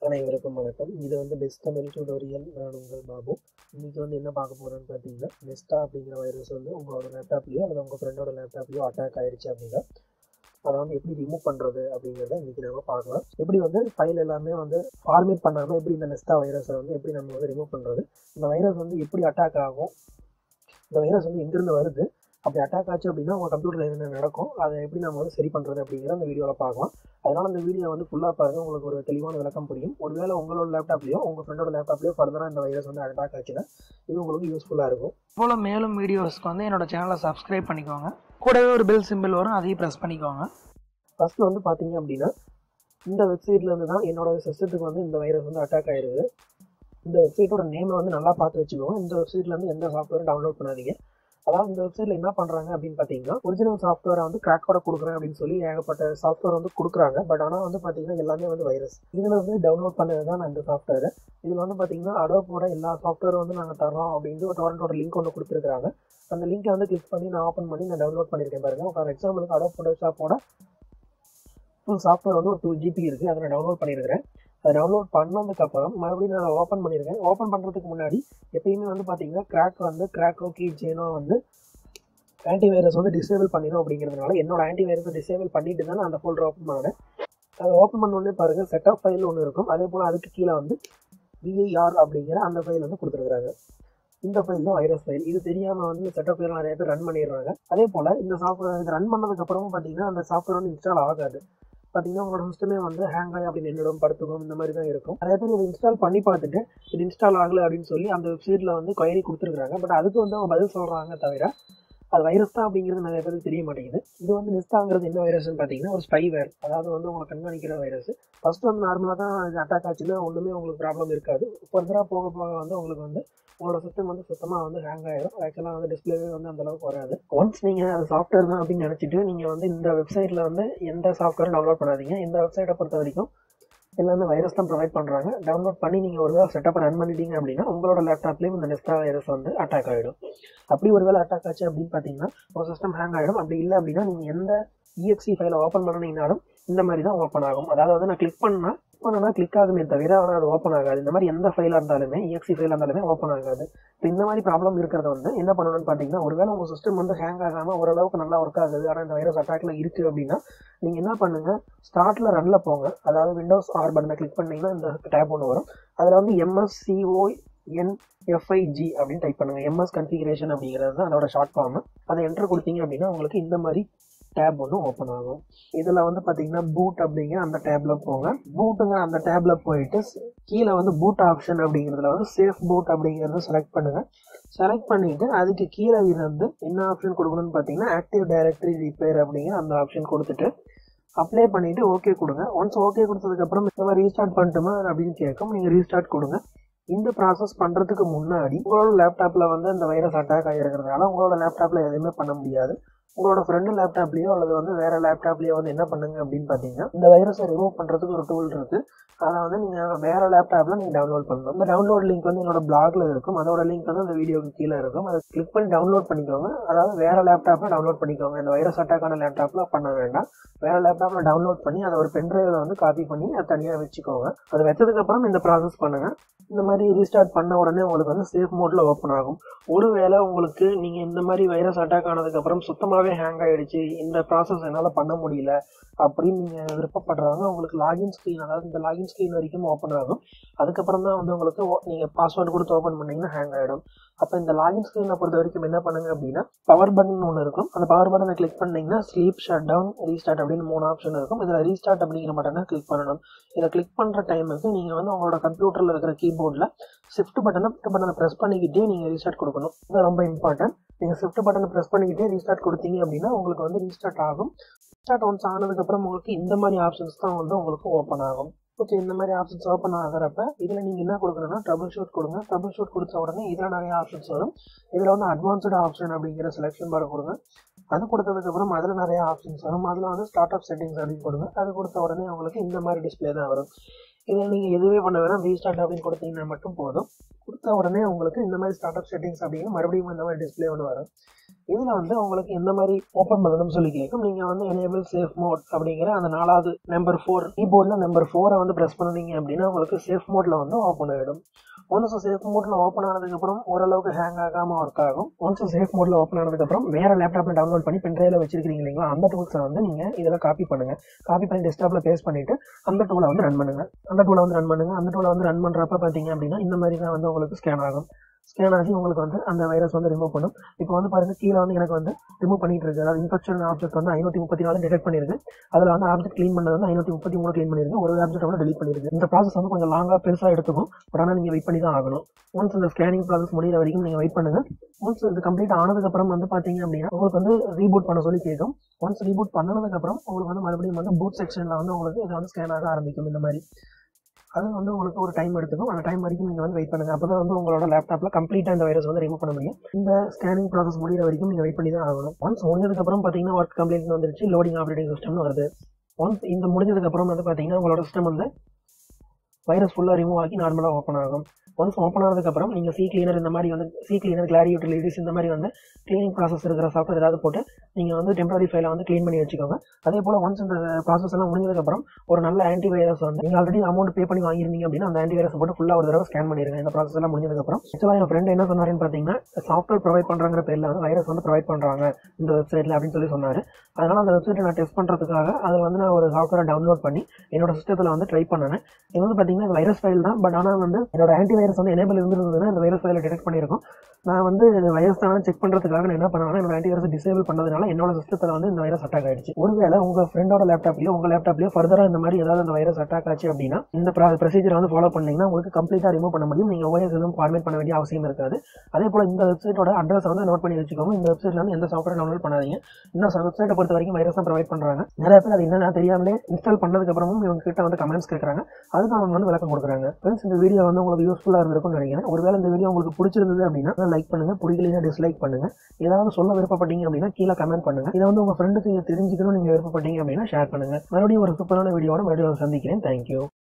அனைவருக்கும் வணக்கம் இது வந்து பெஸ்ட் தமிழ் டியூட்டோரியல் நான் உங்கள் பாபு இன்னைக்கு வந்து என்ன பார்க்க போகிறோன்னு பார்த்தீங்கன்னா நெஸ்டா அப்படிங்கிற வைரஸ் வந்து உங்களோட லேப்டாப்லேயோ அல்லது உங்கள் ஃப்ரெண்டோட லேப்டாப்லேயோ அட்டாக் ஆயிடுச்சு அப்படின்னா அதை வந்து எப்படி ரிமூவ் பண்ணுறது அப்படிங்கிறத இன்றைக்கி நம்ம பார்க்கலாம் எப்படி வந்து ஃபைல் எல்லாமே வந்து ஃபார்மேட் பண்ணாமல் எப்படி இந்த நெஸ்டா வைரஸை வந்து எப்படி நம்ம வந்து ரிமூவ் பண்ணுறது இந்த வைரஸ் வந்து எப்படி அட்டாக் ஆகும் இந்த வைரஸ் வந்து எங்கேருந்து வருது அப்படி அட்டாக் ஆச்சு அப்படின்னா உங்கள் கம்ப்யூட்டரில் என்ன நடக்கும் அதை எப்படி நம்ம வந்து சரி பண்ணுறது அப்படிங்கிற அந்த வீடியோவில் பார்க்கலாம் அதனால் அந்த வீடியோ வந்து ஃபுல்லாக பாருங்கள் உங்களுக்கு ஒரு தெளிவான விளக்கம் புரியும் ஒருவேளை உங்களோட லேப்டாப்லையோ உங்கள் ஃப்ரெண்டோட லேப்டாப்லையோ ஃபர்தராக இந்த வைரஸ் வந்து அட்டாக் ஆச்சுன்னா இது உங்களுக்கு யூஸ்ஃபுல்லாக இருக்கும் போல் மேலும் வீடியோஸ்க்கு வந்து என்னோட சேனலை சப்ஸ்கிரைப் பண்ணிக்கோங்க கூடவே ஒரு பெல் சிம்பிள் வரும் அதையும் ப்ரெஸ் பண்ணிக்கோங்க ஃபஸ்ட்டு வந்து பார்த்தீங்க அப்படின்னா இந்த வெப்சைட்லேருந்து தான் என்னோட சிஸ்டத்துக்கு வந்து இந்த வைரஸ் வந்து அட்டாக் ஆயிருது இந்த வெப்சைட்டோட நேமை வந்து நல்லா பார்த்து வச்சுக்கோங்க இந்த வெப்சைட்லேருந்து எந்த சாஃப்ட்வேரும் டவுன்லோட் பண்ணாதீங்க அதாவது இந்த வெப்சைட்டில் என்ன பண்ணுறாங்க அப்படின்னு பார்த்தீங்கன்னா ஒரிஜினல் சாஃப்ட்வேரை வந்து கிராக்கோட கொடுக்குறேன் அப்படின்னு சொல்லி ஏகப்பட்ட சாஃப்ட்வேர் வந்து கொடுக்குறாங்க பட் ஆனால் வந்து பார்த்தீங்கன்னா எல்லாமே வந்து வைரஸ் இதில் வந்து டவுன்லோட் பண்ணது தான் நான் இந்த சாஃப்ட்வேர் இதில் வந்து பார்த்தீங்கன்னா அடோப்போட எல்லா சாஃப்ட்வேரும் வந்து நாங்கள் தரோம் அப்படின்னு ஒரு டொரண்டோட லிங்க் ஒன்று கொடுத்துருக்காங்க அந்த லிங்கை வந்து கிளிக் பண்ணி நான் ஓப்பன் பண்ணி நான் டவுன்லோட் பண்ணியிருக்கேன் பாருங்க ஃபார் எக்ஸாம்பிளுக்கு அடோப் ஃபோட்டோஷாப்போட ஃபுல் சாஃப்ட்வேர் வந்து ஒரு டூ ஜிபி இருக்குது அதை நான் டவுன்லோட் பண்ணியிருக்கிறேன் அதை டவுன்லோட் பண்ணதுக்கப்புறம் மறுபடியும் நான் ஓப்பன் பண்ணியிருக்கேன் ஓப்பன் பண்ணுறதுக்கு முன்னாடி எப்பயுமே வந்து பார்த்தீங்கன்னா கிராக் வந்து கிராக்கோ கீ சேனோ வந்து ஆன்டி வைரஸ் வந்து டிசேபிள் பண்ணிடும் அப்படிங்கிறதுனால என்னோட ஆன்டி வைரஸை டிசேபிள் பண்ணிட்டு தான் நான் அந்த ஃபோல்டர் ஓப்பன் பண்ணேன் அதை ஓப்பன் பண்ணோடனே பாருங்கள் செட் ஆஃப் ஃபைல் ஒன்று இருக்கும் அதே போல் அதுக்கு கீழே வந்து விஐஆர் அப்படிங்கிற அந்த ஃபைல் வந்து கொடுத்துருக்குறாங்க இந்த ஃபைல் தான் வைரஸ் ஃபைல் இது தெரியாமல் வந்து செட்டப் ஃபைல் நிறைய பேர் ரன் பண்ணிடுறாங்க அதே போல் இந்த சாஃப்ட்வேர் இது ரன் பண்ணதுக்கப்புறமும் பார்த்தீங்கன்னா அந்த சாஃப்ட்வேர் வந்து இன்ஸ்டால் ஆகாது பார்த்தீங்கன்னா உங்களோட சிஸ்டமே வந்து ஹேங் ஆகி அப்படி நின்றுடும் படுத்துக்கும் இந்த மாதிரி தான் இருக்கும் நிறைய பேர் இதை இன்ஸ்டால் பண்ணி பார்த்துட்டு இது இன்ஸ்டால் ஆகலை அப்படின்னு சொல்லி அந்த வெப்சைட்டில் வந்து கொயரி கொடுத்துருக்காங்க பட் அதுக்கு வந்து அவங்க பதில் சொல்கிறாங்க தவிர அது வைரஸ் தான் அப்படிங்கிறது நிறைய பேருக்கு தெரிய மாட்டேங்குது இது வந்து நெஸ்டாங்கிறது என்ன வைரஸ்னு பார்த்தீங்கன்னா ஒரு ஸ்பைவேர் அதாவது வந்து உங்களை கண்காணிக்கிற வைரஸ் ஃபர்ஸ்ட் வந்து நார்மலாக தான் இது அட்டாக் ஆச்சுன்னா ஒன்றுமே உங்களுக்கு ப்ராப்ளம் இருக்காது ஃபர்தராக போக போக வந்து உங்களுக்கு வந்து உங்களோட சிஸ்டம் வந்து சுத்தமாக வந்து ஹேங் ஆயிடும் ஆக்சுவலாக வந்து டிஸ்பிளேவே வந்து அந்த அளவுக்கு வராது ஒன்ஸ் நீங்கள் அது சாஃப்ட்வேர் தான் அப்படின்னு நினச்சிட்டு நீங்கள் வந்து இந்த வெப்சைட்டில் வந்து எந்த சாஃப்ட்வேரும் டவுன்லோட் பண்ணாதீங்க இந்த வெப்சைட்டை பொறுத்த வரைக்கும் எல்லாமே வைரஸ் தான் ப்ரொவைட் பண்ணுறாங்க டவுன்லோட் பண்ணி நீங்கள் ஒரு வேளை செட்டப் ரன் பண்ணிட்டீங்க அப்படின்னா உங்களோட லேப்டாப்லேயும் இந்த நெஸ்டா வைரஸ் வந்து அட்டாக் ஆகிடும் அப்படி ஒரு வேளை அட்டாக் ஆச்சு அப்படின்னு பார்த்தீங்கன்னா உங்கள் சிஸ்டம் ஹேங் ஆகிடும் அப்படி இல்லை அப்படின்னா நீங்கள் எந்த இஎக்ஸி ஃபைலை ஓப்பன் பண்ணிங்கனாலும் இந்த மாதிரி தான் ஓப்பன் ஆகும் அதாவது வந்து நான் கிளிக் பண்ணால் பண்ணனா கிளிக் ஆகுமே தவிர ஆனால் அது ஓப்பன் ஆகாது இந்த மாதிரி எந்த ஃபைலாக இருந்தாலுமே இஎக்ஸி ஃபைலாக இருந்தாலுமே ஓப்பன் ஆகாது இப்போ இந்த மாதிரி ப்ராப்ளம் இருக்கிறத வந்து என்ன பண்ணணும்னு பார்த்தீங்கன்னா ஒருவேளை உங்கள் சிஸ்டம் வந்து ஹேங் ஆகாமல் ஓரளவுக்கு நல்லா ஒர்க் ஆகுது ஆனால் இந்த வைரஸ் அட்டாக்ல இருக்குது அப்படின்னா நீங்கள் என்ன பண்ணுங்கள் ஸ்டார்ட்டில் ரன்னில் போங்க அதாவது விண்டோஸ் ஆர் பட்டனை கிளிக் பண்ணிங்கன்னா இந்த டேப் ஒன்று வரும் அதில் வந்து எம்எஸ்சிஓ என் எஃப்ஐஜி அப்படின்னு டைப் பண்ணுங்கள் எம்எஸ் கன்ஃபிகரேஷன் அப்படிங்கிறது தான் அதோட ஷார்ட் ஃபார்ம் அதை என்டர் கொடுத்தீங்க அப்படின்னா உங்களுக்கு இந்த மாதிரி டேப் ஒன்று ஓப்பன் ஆகும் இதில் வந்து பார்த்தீங்கன்னா பூட் அப்படிங்கிற அந்த டேப்ல போங்க பூட்டுங்கிற அந்த டேப்ல போயிட்டு கீழே வந்து பூட் ஆப்ஷன் அப்படிங்கிறதுல வந்து சேஃப் பூட் அப்படிங்கிறத செலக்ட் பண்ணுங்க செலக்ட் பண்ணிட்டு அதுக்கு கீழே இருந்து என்ன ஆப்ஷன் கொடுக்கணும்னு பார்த்தீங்கன்னா ஆக்டிவ் டைரக்டரி ரிப்பேர் அப்படிங்கிற அந்த ஆப்ஷன் கொடுத்துட்டு அப்ளை பண்ணிட்டு ஓகே கொடுங்க ஒன்ஸ் ஓகே கொடுத்ததுக்கப்புறம் இந்த மாதிரி ரீஸ்டார்ட் பண்ணட்டுமா அப்படின்னு கேட்கும் நீங்கள் ரீஸ்டார்ட் கொடுங்க இந்த ப்ராசஸ் பண்ணுறதுக்கு முன்னாடி உங்களோட லேப்டாப்பில் வந்து இந்த வைரஸ் அட்டாக் ஆகிருக்கிறதுனால உங்களோட லேப்டாப்பில் எதுவுமே பண்ண முடியாது உங்களோட ஃப்ரெண்டு லேப்டாப்லேயோ அல்லது வந்து வேறு லேப்டாப்லேயோ வந்து என்ன பண்ணுங்க அப்படின்னு பார்த்தீங்கன்னா இந்த வைரஸை ரிமூவ் பண்ணுறதுக்கு ஒரு டூல் இருக்குது அதை வந்து நீங்கள் வேறு லேப்டாப்பில் நீங்கள் டவுன்லோட் பண்ணணும் இந்த டவுன்லோட் லிங்க் வந்து என்னோட பிளாக்ல இருக்கும் அதோட லிங்க் வந்து அந்த வீடியோக்கு கீழே இருக்கும் அதை கிளிக் பண்ணி டவுன்லோட் பண்ணிக்கோங்க அதாவது வேறு லேப்டாப்பில் டவுன்லோட் பண்ணிக்கோங்க இந்த வைரஸ் அட்டாக்கான லேப்டாப்பில் பண்ண வேண்டாம் வேறு லேப்டாப்பில் டவுன்லோட் பண்ணி அதை ஒரு பென்ட்ரைவில் வந்து காப்பி பண்ணி அதை தனியாக வச்சுக்கோங்க அதை வச்சதுக்கப்புறம் இந்த ப்ராசஸ் பண்ணுங்கள் இந்த மாதிரி ரீஸ்டார்ட் பண்ண உடனே உங்களுக்கு வந்து சேஃப் மோடில் ஓப்பன் ஆகும் ஒருவேளை உங்களுக்கு நீங்கள் இந்த மாதிரி வைரஸ் அட்டாக் ஆனதுக்கப்புறம் சுத்தமாகவே ஹேங் ஆகிடுச்சு இந்த ப்ராசஸ் என்னால் பண்ண முடியல அப்படின்னு நீங்கள் விருப்பப்படுறவங்க உங்களுக்கு லாகின் ஸ்க்ரீன் அதாவது இந்த லாகின் ஸ்க்ரீன் வரைக்கும் ஓப்பன் ஆகும் அதுக்கப்புறம் தான் வந்து உங்களுக்கு நீங்கள் பாஸ்வேர்டு கொடுத்து ஓப்பன் பண்ணிங்கன்னா ஹேங் ஆகிடும் அப்போ இந்த லாகின் ஸ்க்ரீனை பொறுத்த வரைக்கும் என்ன பண்ணுங்க அப்படின்னா பவர் பட்டன் ஒன்று இருக்கும் அந்த பவர் பட்டனை கிளிக் பண்ணிங்கன்னா ஸ்லீப் ஷட் டவுன் ரீஸ்டார்ட் அப்படின்னு மூணு ஆப்ஷன் இருக்கும் இதில் ரீஸ்டார்ட் அப்படிங்கிற பட்டனை கிளிக் பண்ணணும் இதை கிளிக் பண்ணுற டைமுக்கு நீங்கள் வந்து உங்களோட கம்ப்யூட்டரில் இருக்கிற கீபோர்டில் ஷிஃப்ட் பட்டனை ஷிஃப்ட் பட்டனை ப்ரெஸ் பண்ணிக்கிட்டே நீங்கள் ரீஸ்டார்ட் கொடுக்கணும் இது ரொம்ப இம்பார்ட்டன்ட் நீங்கள் ஷிஃப்ட் பட்டனை ப்ரெஸ் பண்ணிக்கிட்டே ரீஸ்டார்ட் கொடுத்தீங்க அப்படின்னா உங்களுக்கு வந்து ரீஸ்டார்ட் ஆகும் ரீஸ்டார்ட் ஒன்ஸ் ஆனதுக்கப்புறம் உங்களுக்கு இந்த மாதிரி ஆப்ஷன்ஸ் தான் வந்து உங்களுக்கு ஓப்பன் ஆகும் ஓகே இந்த மாதிரி ஆப்ஷன்ஸ் ஓப்பன் ஆகிறப்ப இதில் நீங்கள் என்ன கொடுக்கணும்னா ட்ரபிள் ஷூட் கொடுங்க ட்ரபிள் ஷூட் கொடுத்த உடனே இதில் நிறைய ஆப்ஷன்ஸ் வரும் இதில் வந்து அட்வான்ஸ்டு ஆப்ஷன் அப்படிங்கிற செலெக்ஷன் பார் கொடுங்க அது கொடுத்ததுக்கப்புறம் அதில் நிறைய ஆப்ஷன்ஸ் வரும் அதில் வந்து ஸ்டார்ட் அப் செட்டிங்ஸ் அப்படின்னு கொடுங்க அது கொடுத்த உடனே உங்களுக்கு இந்த மாதிரி டிஸ்பிளே தான் வரும் இதில் நீங்கள் எதுவே பண்ண வேணாம் ரீஸ்டார்ட் அப்படின்னு கொடுத்தீங்கன்னா மட்டும் போதும் கொடுத்த உடனே உங்களுக்கு இந்த மாதிரி ஸ்டார்ட் அப் செட்டிங்ஸ் அப்படின்னு மறுபடியும் இந்த மாதிரி டிஸ்பிளே ஒன்று வரும் இதில் வந்து உங்களுக்கு எந்த மாதிரி ஓப்பன் பண்ணணும்னு சொல்லி கேட்கும் நீங்கள் வந்து எனேபிள் சேஃப் மோட் அப்படிங்கிற அந்த நாலாவது நம்பர் ஃபோர் கீபோர்டில் நம்பர் ஃபோரை வந்து ப்ரெஸ் பண்ணுனீங்க அப்படின்னா உங்களுக்கு சேஃப் மோட்டில் வந்து ஓப்பன் ஆகிடும் ஒன்ஸ் சேஃப் மோட்ல ஓப்பன் ஆனதுக்கப்புறம் ஓரளவுக்கு ஹேங் ஆகாமல் ஒர்க் ஆகும் ஒன்ஸ் சேஃப் மோட்ல ஓப்பன் ஆனதுக்கப்புறம் வேற லேப்டாப்ல டவுன்லோட் பண்ணி பென்ட்ரைவ்ல வச்சிருக்கீங்க இல்லைங்களா அந்த டூல்ஸை வந்து நீங்க இதில் காப்பி பண்ணுங்க காப்பி பண்ணி டெஸ்க்டாப்ல பேஸ்ட் பண்ணிட்டு அந்த டூலை வந்து ரன் பண்ணுங்க அந்த டூலை வந்து ரன் பண்ணுங்க அந்த டூலை வந்து ரன் பண்றப்ப பாத்தீங்க அப்படின்னா இந்த மாதிரி தான் வந்து உங்களுக்கு ஸ்கேன் ஆகும் ஸ்கேன் ஆகி உங்களுக்கு வந்து அந்த வைரஸ் வந்து ரிமூவ் பண்ணும் இப்போ வந்து பாருங்க கீழே வந்து எனக்கு வந்து ரிமூவ் பண்ணிட்டு இருக்கு அதாவது இன்ஃபெக்ஷன் ஆப்ஜெக்ட் வந்து ஐநூற்றி முப்பத்தி நாலு டிடெக்ட் பண்ணிருக்கு அதில் வந்து ஆப்ஜெக்ட் க்ளீன் பண்ணது வந்து ஐநூற்றி முப்பத்தி மூணு க்ளீன் பண்ணிருக்கு ஒரு ஆப்ஜெக்ட் வந்து delete பண்ணிருக்கு இந்த ப்ராசஸ் வந்து கொஞ்சம் லாங்காக பெருசாக எடுத்துக்கும் பட் ஆனால் நீங்கள் வெயிட் பண்ணி தான் ஆகணும் ஒன்ஸ் இந்த ஸ்கேனிங் ப்ராசஸ் முடிகிற வரைக்கும் நீங்கள் வெயிட் பண்ணுங்க ஒன்ஸ் இது கம்ப்ளீட் ஆனதுக்கப்புறம் வந்து பார்த்தீங்க அப்படின்னா உங்களுக்கு வந்து ரீபூட் பண்ண சொல்லி கேட்கும் ஒன்ஸ் ரீபூட் பண்ணதுக்கப்புறம் உங்களுக்கு வந்து மறுபடியும் வந்து பூட் செக்ஷனில் வந்து உங்களுக்கு இது வந்து ஸ்கேன் ஆக ஆரம்பிக்கும் இந்த மாதிரி அது வந்து உங்களுக்கு ஒரு டைம் எடுத்துக்கும் அந்த டைம் வரைக்கும் நீங்கள் வந்து வெயிட் பண்ணுங்க அப்போ தான் வந்து உங்களோட லேப்டாப்பில் கம்ப்ளீட்டாக இந்த வைரஸ் வந்து ரிமூவ் பண்ண முடியும் இந்த ஸ்கேனிங் ப்ராசஸ் முடிகிற வரைக்கும் நீங்கள் வெயிட் பண்ணி தான் ஆகணும் ஒன்ஸ் முடிஞ்சதுக்கப்புறம் பார்த்தீங்கன்னா ஒர்க் கம்ப்ளீட் வந்துருச்சு லோடிங் ஆப்ரேட்டிங் சிஸ்டம்னு வருது ஒன்ஸ் இந்த முடிஞ்சதுக்கப்புறம் வந்து பார்த்தீங்கன்னா உங்களோட சிஸ்டம் வந்து வைரஸ் ஃபுல்லாக ரிமூவ் ஆகி நார்மலாக ஓப்பன் ஆகும் ஒன்ஸ் ஓப்பன் ஆனதுக்கப்புறம் நீங்கள் சி கிளீனர் இந்த மாதிரி வந்து சி கிளீனர் கிளாரி யூட்டிலிட்டிஸ் இந்த மாதிரி வந்து க்ளீனிங் ப்ராசஸ் இருக்கிற சாஃப்ட்வேர் ஏதாவது போட்டு நீங்கள் வந்து டெம்பரரி ஃபைலை வந்து க்ளீன் பண்ணி வச்சுக்கோங்க அதே போல் ஒன்ஸ் இந்த ப்ராசஸ் எல்லாம் முடிஞ்சதுக்கப்புறம் ஒரு நல்ல ஆன்டி வைரஸ் வந்து நீங்கள் ஆல்ரெடி அமௌண்ட் பே பண்ணி வாங்கியிருந்தீங்க அப்படின்னா அந்த ஆன்டி வைரஸ் போட்டு ஃபுல்லாக ஒரு தடவை ஸ்கேன் பண்ணிடுங்க இந்த ப்ராசஸ் எல்லாம் முடிஞ்சதுக்கப்புறம் ஆக்சுவலாக என் ஃப்ரெண்ட் என்ன சொன்னாருன்னு பார்த்தீங்கன்னா சாஃப்ட்வேர் ப்ரொவைட் பண்ணுறாங்கிற பேரில் வந்து வைரஸ் வந்து ப்ரொவைட் பண்ணுறாங்க இந்த வெப்சைட்டில் அப்படின்னு சொல்லி சொன்னார் அதனால் அந்த வெப்சைட்டை நான் டெஸ்ட் பண்ணுறதுக்காக அதில் வந்து நான் ஒரு சாஃப்ட்வேரை டவுன்லோட் பண்ணி என்னோட சிஸ்டத்தில் வந்து ட்ரை பண்ணேன் இது வந்து பார்த்தீங்கன்னா வைரஸ் ஃபைல் தான் பட் ஆனால் வந்து என்னோட ஆன்டி வைரஸ் வந்து எனேபிள் இருந்திருந்ததுன்னா இந்த வைரஸ் ஃபைலை டிடெக்ட் பண்ணியிருக்கும் நான் வந்து வைரஸ் தான் செக் பண்ணுறதுக்காக நான் என்ன பண்ணேன்னா என்னோட ஆன்டி வைரஸ் டிசேபிள் பண்ணதுனால என்னோட சிஸ்டத்தில் வந்து இந்த வைரஸ் அட்டாக் ஆயிடுச்சு ஒருவேளை உங்கள் ஃப்ரெண்டோட லேப்டாப்லையோ உங்கள் லேப்டாப்லையோ ஃபர்தராக இந்த மாதிரி ஏதாவது அந்த வைரஸ் அட்டாக் ஆச்சு அப்படின்னா இந்த ப்ரொசீஜர் வந்து ஃபாலோ பண்ணீங்கன்னா உங்களுக்கு கம்ப்ளீட்டாக ரிமூவ் பண்ண முடியும் நீங்கள் ஓஎஸ் எதுவும் ஃபார்மேட் பண்ண வேண்டிய அவசியம் இருக்காது அதே போல் இந்த வெப்சைட்டோட அட்ரஸ் வந்து நோட் பண்ணி வச்சுக்கோங்க இந்த வெப்சைட்ல வந்து எந்த சாஃப்ட்வேர் டவுன்லோட் பண்ணாதீங்க இந்த வெப்சைட்டை பொறுத்த வரைக்கும் வைரஸ் தான் ப்ரொவைட் பண்ணுறாங்க நிறைய பேர் அது என்னன்னா தெரியாமலே இன்ஸ்டால் பண்ணதுக்கு அப்புறமும் இவங்க கிட்ட வந்து கமெண்ட்ஸ் கேட்குறாங்க அதுக்கு அவங்க வந்து விளக்கம் கொடுக்குறாங்க ஃப்ரெண்ட்ஸ் இந்த வீடியோ வந்து உங்களுக்கு யூஸ்ஃபுல்லாக இருந்திருக்கும்னு நினைக்கிறேன் ஒருவேளை இந்த வீடியோ உங்களுக்கு பிடிச்சிருந்தது அப்படின்னா லைக் பண்ணுங்க பிடிக்கலைன்னா டிஸ்லைக் பண்ணுங்க ஏதாவது சொல்ல விருப்பப்பட்டீங்க அப்படின்னா கீழே கமெண்ட் பண்ணுங்க இதை வந்து உங்க ஃப்ரெண்டுக்கு தெரிஞ்சுக்கணும் நீங்க விருப்பப்பட்டீங்க அப்படின்னா ஷேர் பண்ணுங்க மறுபடியும் ஒரு சூப்பரான வீடியோட மறுபடியும் சந்திக்கிறேன் தேங்க்யூ